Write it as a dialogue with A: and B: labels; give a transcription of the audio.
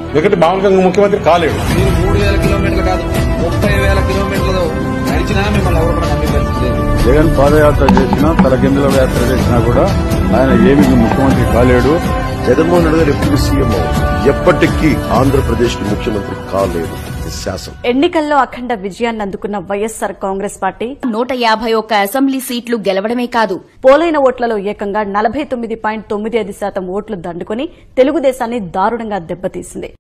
A: ఎందుకంటే మామూలుగా ముఖ్యమంత్రి కాలేడు
B: మీరు మూడు వేల కిలోమీటర్లు కాదు ముప్పై వేల కిలోమీటర్లు నడిచినా మిమ్మల్ని ఎవరు కూడా నమ్మే పరిస్థితి లేదు
C: జగన్ పాదయాత్ర చేసినా తలకిందుల యాత్ర చేసినా కూడా ఆయన ఏమి ముఖ్యమంత్రి కాలేడు
D: జగన్మోహన్ రెడ్డి గారు ఎప్పుడు సీఎం ఎప్పటికీ ఆంధ్రప్రదేశ్ కి ముఖ్యమంత్రి కాలేదు ఇది శాసనం
E: ఎన్నికల్లో అఖండ విజయాన్ని అందుకున్న వైఎస్సార్ కాంగ్రెస్ పార్టీ
F: నూట యాభై ఒక్క అసెంబ్లీ సీట్లు గెలవడమే కాదు
E: పోలైన ఓట్లలో ఏకంగా నలభై తొమ్మిది పాయింట్ తొమ్మిది ఐదు శాతం ఓట్లు దండుకుని తెలుగుదేశాన్ని దారుణంగా దెబ్బతీసింది